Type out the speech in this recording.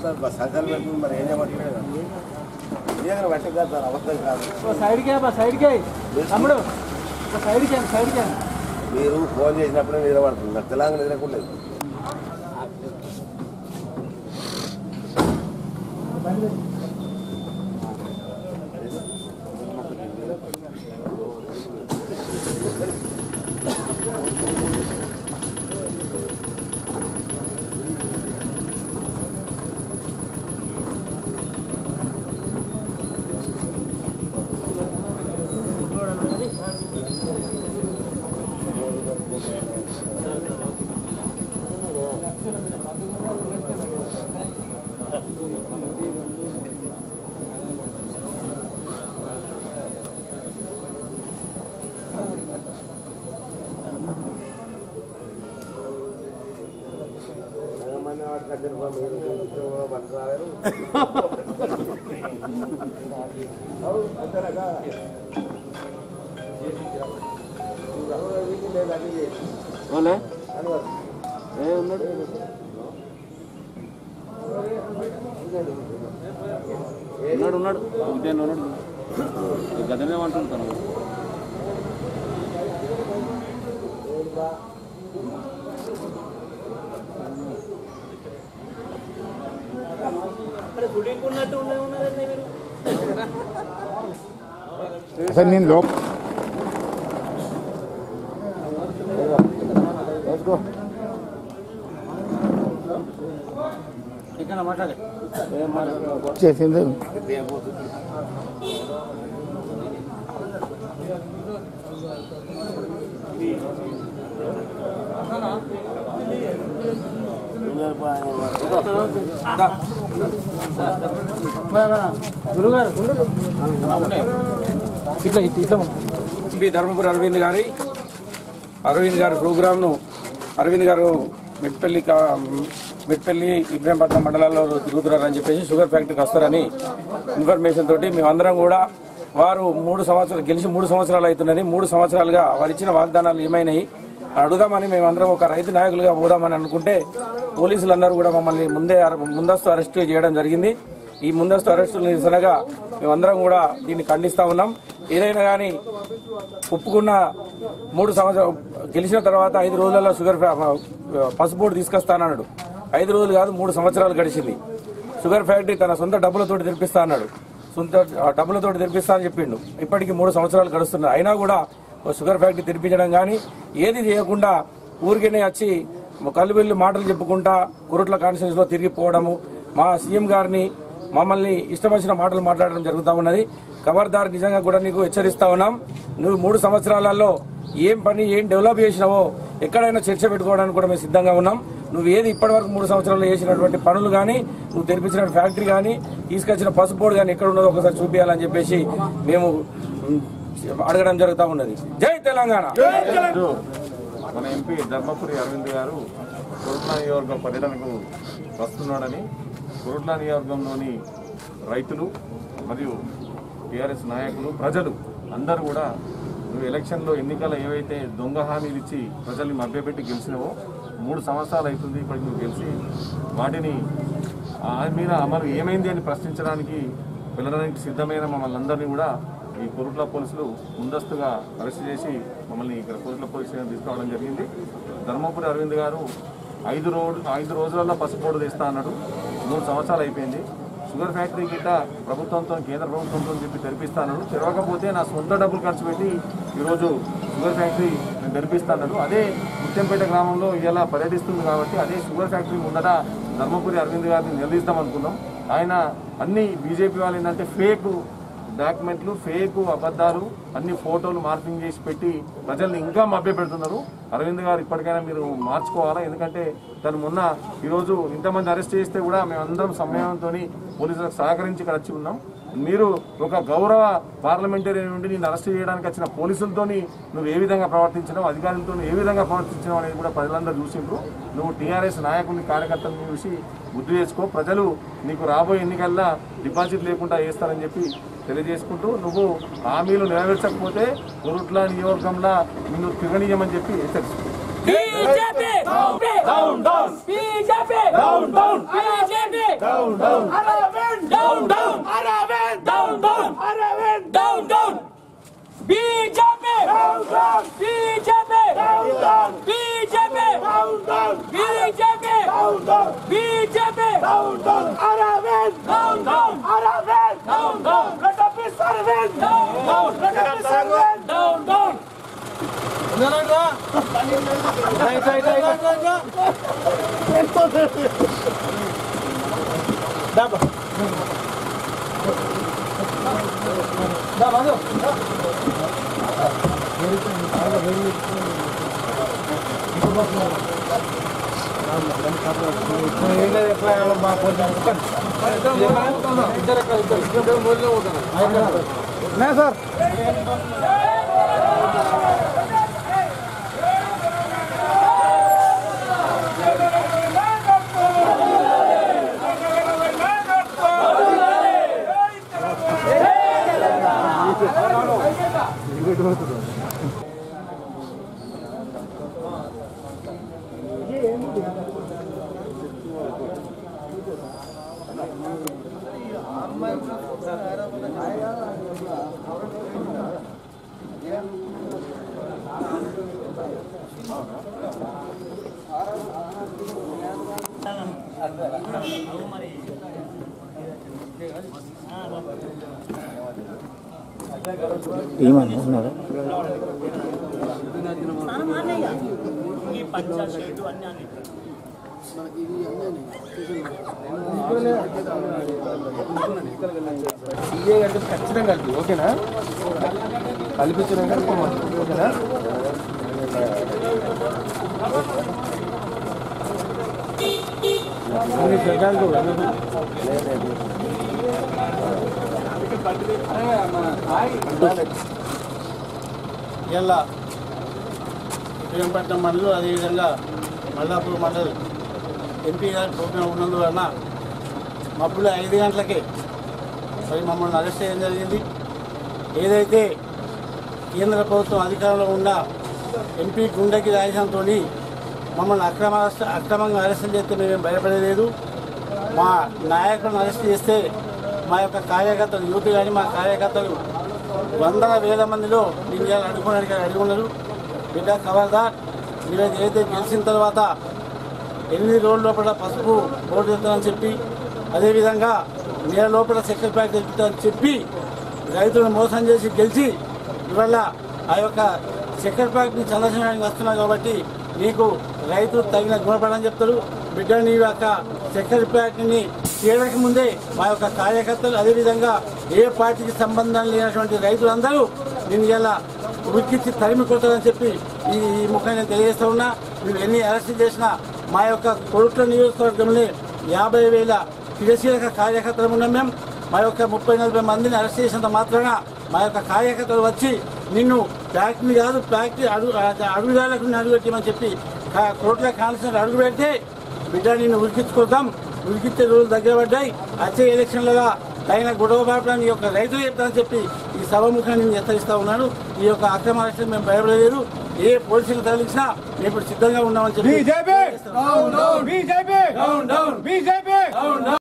అంత సంచాలు పెడుతుంది మరి ఏం చేయమంటున్నాడు నిజంగా బట్టి కాదు సార్ అబద్ధం కాదు సైడ్కే బా సైడ్కే తమ్ముడు సైడ్కే సైడ్కే మీరు ఫోన్ చేసినప్పుడే నిలబడుతుంది నాకు తెలంగాణ నిలకూడలేదు వాళ్ళే ఏ ఉన్నాడు ఉన్నాడు ఉన్నాడు ఉదయం ఉన్నాడు గదనే అంటుంటాను సార్ నేను లోప ఇక్కడ మాట్లాడే చేసింది గురుగారు ఇట్లా ఇట్లా ఎంపీ ధర్మపురి అరవింద్ గారి అరవింద్ గారి ప్రోగ్రామ్ను అరవింద్ గారు మెట్పల్లి కా- మెట్పల్లి ఇబ్రాహీంపట్నం మండలాల్లో తిరుగుతున్నారని చెప్పేసి షుగర్ ఫ్యాక్టరీకి వస్తారని ఇన్ఫర్మేషన్ తోటి మేమందరం కూడా వారు మూడు సంవత్సరాలు గెలిచి మూడు సంవత్సరాలు అవుతున్నది మూడు సంవత్సరాలుగా వారు ఇచ్చిన వాగ్దానాలు ఏమైనాయి అడుగుదామని మేమందరం ఒక రైతు నాయకులుగా పోదామని అనుకుంటే పోలీసులు అందరూ కూడా మమ్మల్ని ముందే అర- ముందస్తు అరెస్ట్ చేయడం జరిగింది ఈ ముందస్తు అరెస్టుల నిరసనగా మేమందరం కూడా దీన్ని ఖండిస్తా ఉన్నాం ఏదైనా కానీ ఒప్పుకున్న మూడు సంవత్సరాలు గెలిచిన తర్వాత ఐదు రోజులలో షుగర్ ఫ్యా- పసుపు బోర్డు తీసుకొస్తానన్నాడు ఐదు రోజులు కాదు మూడు సంవత్సరాలు గడిచింది షుగర్ ఫ్యాక్టరీ తన సొంత డబ్బులతోటి తెరిపిస్తా అన్నాడు సొంత ఆ, డబ్బులతోటి తెరిపిస్తా అని చెప్పిండు ఇప్పటికి మూడు సంవత్సరాలు గడుస్తున్నాయి అయినా కూడా ఓ షుగర్ ఫ్యాక్టరీ తెరిపించడం కానీ ఏది చేయకుండా ఊరికేనే వచ్చి కళ్ళు వెళ్ళి మాటలు చెప్పుకుంటా కురుట్ల కాన్స్టిట్యూన్స్ లో తిరిగిపోవడము మా సీఎం గారిని మమ్మల్ని ఇష్టం వచ్చిన మాటలు మాట్లాడడం జరుగుతూ ఉన్నది ఖబర్దార్ నిజంగా కూడా నీకు హెచ్చరిస్తా ఉన్నాం నువ్వు మూడు సంవత్సరాలలో ఏం పని ఏం డెవలప్ చేసినావో ఎక్కడైనా చర్చ పెట్టుకోవడానికి కూడా మేము సిద్ధంగా ఉన్నాం నువ్వు ఏది ఇప్పటివరకు మూడు సంవత్సరాల్లో చేసినటువంటి పనులు కానీ నువ్వు తెరిపించిన ఫ్యాక్టరీ కానీ తీసుకొచ్చిన పసుపు బోర్డు కానీ ఎక్కడ ఉన్నదో ఒకసారి చూపించాలని చెప్పేసి మేము ఉమ్, అడగడం జరుగుతూ ఉన్నది జై తెలంగాణ ఈరోజు మన ఎంపీ ధర్మపురి అరవింద్ గారు కురుట్ల నియోజకవర్గ పర్యటనకు వస్తున్నాడని కురుట్ల నియోజకవర్గంలోని రైతులు మరియు టీఆర్ఎస్ నాయకులు ప్రజలు అందరూ కూడా నువ్వు ఎలక్షన్లో ఎన్నికల ఏవైతే దొంగ హామీలు ఇచ్చి ప్రజల్ని మభ్యపెట్టి గెలిచినావో మూడు సంవత్సరాలు అవుతుంది ఇప్పటికి నువ్వు గెలిచి వాటిని ఆ మీద అమలు ఏమైంది అని ప్రశ్నించడానికి వెళ్ళడానికి సిద్ధమైన మమ్మల్ని అందరినీ కూడా ఈ కురుట్ల పోలీసులు ముందస్తుగా అరెస్ట్ చేసి మమ్మల్ని ఇక్కడ కురుట్ల పోలీస్ స్టేషన్ తీసుకురావడం జరిగింది ధర్మపురి అరవింద్ గారు ఐదు రోజు ఐదు రోజులలో పసుపోడు తెస్తా అన్నాడు మూడు సంవత్సరాలు అయిపోయింది షుగర్ ఫ్యాక్టరీ గిట్ట ప్రభుత్వంతో కేంద్ర ప్రభుత్వంతో చెప్పి తెరిపిస్తాను తెరవకపోతే నా సొంత డబ్బులు ఖర్చు పెట్టి ఈరోజు షుగర్ ఫ్యాక్టరీ నేను తెరిపిస్తాను అదే ముత్యంపేట గ్రామంలో ఇలా పర్యటిస్తుంది కాబట్టి అదే షుగర్ ఫ్యాక్టరీ ముందట ధర్మపురి అరవింద్ గారిని నిలదీస్తాం అనుకున్నాం ఆయన అన్ని బీజేపీ వాళ్ళు ఏంటంటే ఫేక్ డాక్యుమెంట్లు ఫేక్ అబద్ధాలు అన్ని ఫోటోలు మార్పింగ్ చేసి పెట్టి ప్రజల్ని ఇంకా మభ్య పెడుతున్నారు అరవింద్ గారు ఇప్పటికైనా మీరు మార్చుకోవాలా ఎందుకంటే తను మొన్న ఈరోజు ఇంతమంది అరెస్ట్ చేస్తే కూడా మేమందరం సమయంతో పోలీసులకు సహకరించి ఇక్కడ వచ్చి ఉన్నాం మీరు ఒక గౌరవ పార్లమెంటరీ నుండి నేను అరెస్ట్ చేయడానికి వచ్చిన పోలీసులతోని నువ్వు ఏ విధంగా ప్రవర్తించడం అధికారులతో ఏ విధంగా ప్రవర్తించడం అనేది కూడా ప్రజలందరూ చూసిండ్రు నువ్వు టీఆర్ఎస్ నాయకుల్ని కార్యకర్తలను చూసి బుద్ధి చేసుకో ప్రజలు నీకు రాబోయే ఎన్నికల్లో డిపాజిట్ లేకుండా వేస్తారని చెప్పి తెలియజేసుకుంటూ నువ్వు హామీలు నెరవేర్చకపోతే కొరుట్ల నియోజకంలో నిన్ను తిరగనీయమని చెప్పి హెచ్చరిస్తున్నాను BJP down down BJP down down BJP down Arvind down down Arvind down down Arvind down down BJP down down BJP down down BJP down down BJP down down BJP down down Arvind down down Arvind down down let servant down down let servant down down right right right డబ్బా డబ్బా sir ఏమన్నా ఉన్నారా CA అంటే ఖచ్చితంగా కలిపి ఓకేనా కల్పించినాక ఓకేనా అన్ని జగాలు కూడా. ఇలా విజయపట్నం మండలం అదేవిధంగా మల్లాపూర్ మండలం ఎంపీ గారి ప్రోగ్రాం ఉన్నందువలన మబ్బులు ఐదు గంటలకే మరి మమ్మల్ని అరెస్ట్ చేయడం జరిగింది ఏదైతే కేంద్ర ప్రభుత్వం అధికారంలో ఉన్న ఎంపీ గుండెకి రాజధానితో మమ్మల్ని అక్రమ అరెస్ట్ అక్రమంగా అరెస్ట్ చేస్తే మేము భయపడలేదు మా నాయకులను అరెస్ట్ చేస్తే మా యొక్క కార్యకర్తలు యూత్ కానీ మా కార్యకర్తలు వందల వేల మందిలో నేను ఇవాళ అడుగుకోవడానికి అడుగున్నారు బిడ్డ ఖబర్దార్ మీరు ఏదైతే గెలిచిన తర్వాత ఎనిమిది రోజుల లోపల పసుపు ఓటు తెస్తానని చెప్పి అదేవిధంగా నెల లోపల చక్కెర ప్యాక్ తెప్పిస్తానని చెప్పి రైతులను మోసం చేసి గెలిచి ఇవాళ ఆ యొక్క చక్కెర ప్యాక్ని సందర్శించడానికి వస్తున్నాం కాబట్టి నీకు రైతు తగిన గుణపడని చెప్తారు బిడ్డ నీ యొక్క చక్కెర ప్యాక్ని చేయడానికి ముందే మా యొక్క కార్యకర్తలు అదేవిధంగా ఏ పార్టీకి సంబంధం లేనటువంటి రైతులందరూ నేను ఇలా ఉరికిచ్చి తరిమి కొట్టాలని చెప్పి ఈ ఈ ముఖాన్ని నేను తెలియజేస్తా ఉన్నా మేము ఎన్ని అరెస్ట్ చేసినా మా యొక్క కొడుట్ల నియోజకవర్గంలో యాభై వేల క్రియాశీలక కార్యకర్తలు ఉన్నాం మేము మా యొక్క ముప్పై నలభై మందిని అరెస్ట్ చేసినంత మాత్రాన మా యొక్క కార్యకర్తలు వచ్చి నిన్ను ఫ్యాక్టరీ కాదు ఫ్యాక్టరీ అడుగు అడుగుదారులకు అడుగుపెట్టమని చెప్పి కా- కోట్ల కాన్స్టిట్యూషన్ అడుగు పెడితే బిడ్డ నిన్ను ఉరికించుకుంటాం ఉరికిచ్చే రోజులు దగ్గర పడ్డాయి వచ్చే ఎలక్షన్లుగా తగిన గొడవ పాపడానికి ఈ యొక్క రైతులు చెప్తానని చెప్పి ఈ సభముఖాన్ని నేను హెచ్చరిస్తా ఉన్నాను ఈ యొక్క అక్రమ అరెస్టు మేము భయపడలేదు ఏ పోలీసులు తరలించినా మేము ఇప్పుడు సిద్ధంగా ఉన్నామని చెప్పి BJP down down BJP down down BJP down down